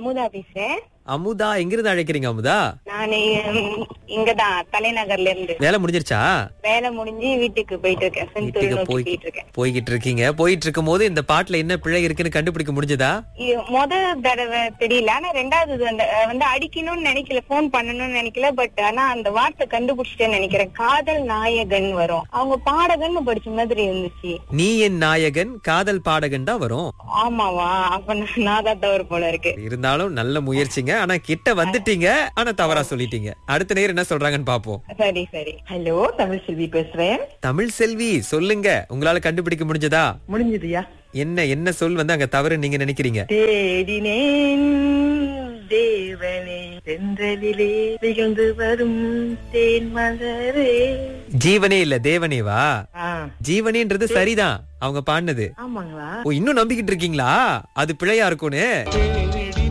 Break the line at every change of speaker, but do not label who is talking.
அமுதா பேசுறேன்
அமுதா எங்கிருந்து அழைக்கிறீங்க அமுதா
நானு ம், இங்கதான் தலைநகர்ல இருந்து
வேலை முடிஞ்சிருச்சா
வேலை முடிஞ்சு வீட்டுக்கு போயிட்டு இருக்கேன் செந்தூர்
வீட்டுக்கு
நோக்கி
போய்
போயிட்டு இருக்கேன்
போய்கிட்டு இருக்கீங்க போயிட்டு இருக்கும் போது இந்த பாட்டுல என்ன பிழை இருக்குன்னு கண்டுபிடிக்க முடிஞ்சதா
இது முத தடவை தெரியல ஆனா ரெண்டாவது இது வந்து அஹ், வந்து அடிக்கணும்னு நினைக்கல போன் பண்ணணும்னு நினைக்கல பட் ஆனா அந்த வார்த்தை கண்டுபிடிச்சிட்டேன்னு நினைக்கிறேன் காதல் நாயகன் வரும் அவங்க பாடகன்னு படிச்ச மாதிரி இருந்துச்சு
நீ என் நாயகன் காதல் பாடகன் தான் வரும்
ஆமாவா அப்ப நான் நான் தான் தவறு போல இருக்கு
இருந்தாலும் நல்ல முயற்சிங்க ஆனா கிட்ட வந்துட்டீங்க ஆனா தவறா சொல்லிட்டீங்க அடுத்த நேரம் என்ன சொல்றாங்கன்னு பாப்போம்
சரி சரி
ஹலோ தமிழ் செல்வி பேசுறேன்
தமிழ் செல்வி சொல்லுங்க உங்களால கண்டுபிடிக்க முடிஞ்சதா
முடிஞ்சதுயா
என்ன என்ன சொல் வந்து அங்க தவறு நீங்க நினைக்கிறீங்க
தேடினேன் தேவனே சென்றலிலே திகழ்ந்து வரும் தேன் மலரே
ஜீவனே இல்ல தேவனேவா
ஆ,
ஜீவனேன்றது சரிதான் அவங்க பாடினது
ஆமாங்களா
ஓ இன்னும் நம்பிக்கிட்டு இருக்கீங்களா அது பிழையா இருக்கும்னு